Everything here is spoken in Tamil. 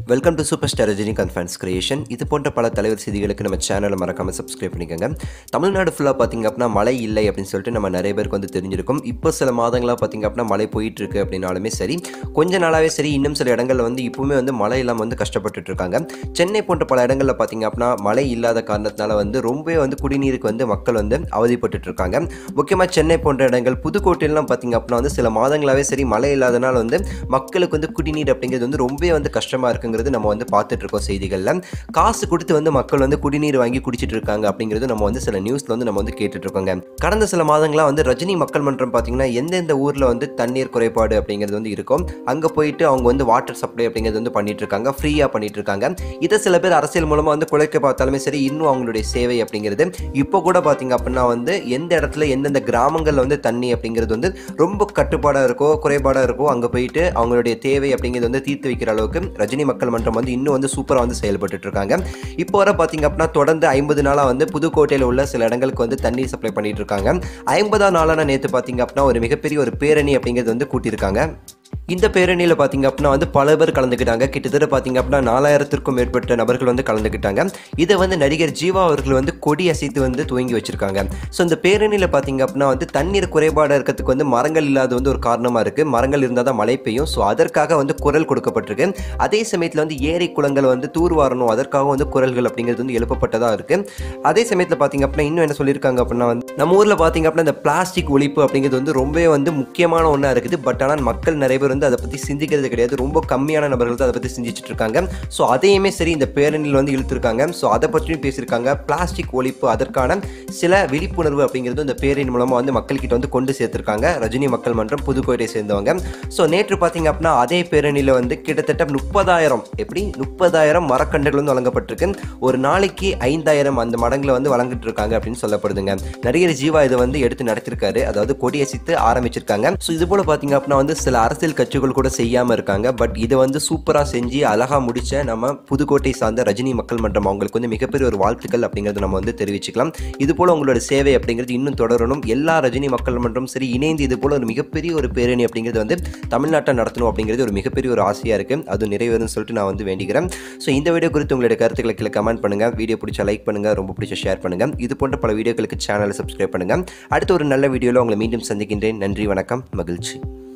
welcome to super star Rajinikanth fans creation இது போன்ற பல தலைவர் செய்திகளுக்கு நம்ம சேனலை மறக்காமல் சப்ஸ்கிரைப் பண்ணிக்கோங்க தமிழ்நாடு ஃபுல்லாக பார்த்திங்க அப்படின்னா மழை இல்லை அப்படின்னு சொல்லிட்டு நம்ம நிறைய பேருக்கு வந்து தெரிஞ்சிருக்கும் இப்போ சில மாதங்களாக பார்த்திங்க அப்படின்னா மழை போயிட்டு இருக்கு அப்படின்னாலுமே சரி கொஞ்ச நாளாகவே சரி இன்னும் சில இடங்களில் வந்து இப்போவுமே வந்து மழை இல்லாமல் வந்து கஷ்டப்பட்டுட்டு இருக்காங்க சென்னை போன்ற பல இடங்களில் பார்த்திங்க அப்படின்னா மழை இல்லாத காரணத்தினால வந்து ரொம்பவே வந்து குடிநீருக்கு வந்து மக்கள் வந்து அவதிப்பட்டுட்டு இருக்காங்க முக்கியமாக சென்னை போன்ற இடங்கள் புதுக்கோட்டையிலாம் பார்த்திங்க அப்படின்னா வந்து சில மாதங்களாகவே சரி மழை இல்லாதனால வந்து மக்களுக்கு வந்து குடிநீர் அப்படிங்கிறது வந்து ரொம்பவே வந்து கஷ்டமாக இருக்குங்கிறது நம்ம வந்து பார்த்துட்டு இருக்கோம் செய்திகளில் காசு கொடுத்து வந்து மக்கள் வந்து குடிநீர் வாங்கி குடிச்சிட்டு இருக்காங்க அப்படிங்கிறது நம்ம வந்து சில நியூஸில் வந்து நம்ம வந்து கேட்டுட்டு இருக்கோங்க கடந்த சில மாதங்களாக வந்து ரஜினி மக்கள் மன்றம் பார்த்தீங்கன்னா எந்தெந்த ஊரில் வந்து தண்ணீர் குறைபாடு அப்படிங்கிறது வந்து இருக்கும் அங்கே போயிட்டு அவங்க வந்து வாட்டர் சப்ளை அப்படிங்கிறது வந்து பண்ணிட்டு இருக்காங்க ஃப்ரீயாக பண்ணிட்டு இருக்காங்க இதை சில பேர் அரசியல் மூலமாக வந்து குறைக்க பார்த்தாலுமே சரி இன்னும் அவங்களுடைய சேவை அப்படிங்கிறது இப்போ கூட பார்த்தீங்க அப்படின்னா வந்து எந்த இடத்துல எந்தெந்த கிராமங்களில் வந்து தண்ணி அப்படிங்கிறது வந்து ரொம்ப கட்டுப்பாடாக இருக்கோ குறைபாடாக இருக்கோ அங்கே போயிட்டு அவங்களுடைய தேவை அப்படிங்கிறது வந்து தீர்த்து வைக்கிற அளவுக்கு ரஜினி மக்கள் மன்றம் வந்து இன்னும் வந்து சூப்பராக வந்து செயல்பட்டு இருக்காங்க இப்போ வர பார்த்தீங்க அப்படின்னா தொடர்ந்து ஐம்பது நாளாக வந்து புதுக்கோட்டையில் உள்ள சில இடங்களுக்கு வந்து தண்ணீர் சப்ளை பண்ணிட்டு இருக்காங்க ஐம்பதாம் நாளான நேற்று பார்த்தீங்க அப்படின்னா ஒரு மிகப்பெரிய ஒரு பேரணி அப்படிங்கிறது வந்து கூட்டியிருக்காங்க இந்த பேரணியில் பார்த்தீங்க அப்படின்னா வந்து பல பேர் கலந்துக்கிட்டாங்க கிட்டத்தட்ட பார்த்தீங்க அப்படின்னா நாலாயிரத்திற்கும் மேற்பட்ட நபர்கள் வந்து கலந்துக்கிட்டாங்க இதை வந்து நடிகர் ஜீவா அவர்கள் வந்து கொடி அசைத்து வந்து துவங்கி வச்சிருக்காங்க ஸோ இந்த பேரணியில் பார்த்தீங்க அப்படின்னா வந்து தண்ணீர் குறைபாடாக இருக்கிறதுக்கு வந்து மரங்கள் இல்லாத வந்து ஒரு காரணமாக இருக்குது மரங்கள் இருந்தால் தான் மழை பெய்யும் ஸோ அதற்காக வந்து குரல் கொடுக்கப்பட்டிருக்கு அதே சமயத்தில் வந்து ஏரி குளங்கள் வந்து தூர்வாரணும் அதற்காக வந்து குரல்கள் அப்படிங்கிறது வந்து எழுப்பப்பட்டதாக இருக்குது அதே சமயத்தில் பார்த்தீங்க அப்படின்னா இன்னும் என்ன சொல்லியிருக்காங்க அப்படின்னா வந்து நம்ம ஊரில் பார்த்தீங்க அப்படின்னா இந்த பிளாஸ்டிக் ஒழிப்பு அப்படிங்கிறது வந்து ரொம்பவே வந்து முக்கியமான ஒன்றா இருக்குது பட் ஆனால் மக்கள் நிறைய பேர் வந்து அதை பற்றி சிந்திக்கிறது கிடையாது ரொம்ப கம்மியான நபர்கள் தான் அதை பற்றி சிந்திச்சுட்டு இருக்காங்க ஸோ அதையுமே சரி இந்த பேரணியில் வந்து இழுத்துருக்காங்க ஸோ அதை பற்றியும் பேசியிருக்காங்க பிளாஸ்டிக் ஒழிப்பு அதற்கான சில விழிப்புணர்வு அப்படிங்கிறது இந்த பேரணி மூலமாக வந்து மக்கள்கிட்ட வந்து கொண்டு சேர்த்துருக்காங்க ரஜினி மக்கள் மன்றம் புதுக்கோட்டை சேர்ந்தவங்க ஸோ நேற்று பார்த்தீங்க அப்படின்னா அதே பேரணியில் வந்து கிட்டத்தட்ட முப்பதாயிரம் எப்படி முப்பதாயிரம் மரக்கன்றுகள் வந்து வழங்கப்பட்டிருக்கு ஒரு நாளைக்கு ஐந்தாயிரம் அந்த மடங்கில் வந்து வழங்கிட்டு இருக்காங்க அப்படின்னு சொல்லப்படுதுங்க நடிகர் ஜீவா இதை வந்து எடுத்து நடத்திருக்காரு அதாவது கொடியசித்து ஆரம்பிச்சிருக்காங்க ஸோ இது போல பார்த்தீங்க அப்படின்னா வந்து சில அரசியல் கட்சிகள் கூட செய்யாமல் இருக்காங்க பட் இதை வந்து சூப்பராக செஞ்சு அழகாக முடிச்ச நம்ம புதுக்கோட்டை சார்ந்த ரஜினி மக்கள் மன்றம் அவங்களுக்கு வந்து மிகப்பெரிய ஒரு வாழ்த்துக்கள் அப்படிங்கிறத நம்ம வந்து தெரிவிச்சுக்கலாம் இது போல உங்களோட சேவை அப்படிங்கிறது இன்னும் தொடரணும் எல்லா ரஜினி மக்கள் மன்றம் சரி இணைந்து இது போல ஒரு மிகப்பெரிய ஒரு பேரணி அப்படிங்கிறது வந்து தமிழ்நாட்டில் நடத்தணும் அப்படிங்கிறது ஒரு மிகப்பெரிய ஒரு ஆசையாக இருக்குது அது நிறைவேறும்னு சொல்லிட்டு நான் வந்து வேண்டிக்கிறேன் ஸோ இந்த வீடியோ குறித்து உங்களுடைய கருத்துக்களை கீழே கமெண்ட் பண்ணுங்கள் வீடியோ பிடிச்சா லைக் பண்ணுங்கள் ரொம்ப பிடிச்ச ஷேர் பண்ணுங்கள் இது போன்ற பல வீடியோக்களுக்கு சேனலை சப்ஸ்கிரைப் பண்ணுங்கள் அடுத்த ஒரு நல்ல வீடியோவில் உங்களை மீண்டும் சந்திக்கின்றேன் நன்றி வணக்கம் மகிழ்ச்சி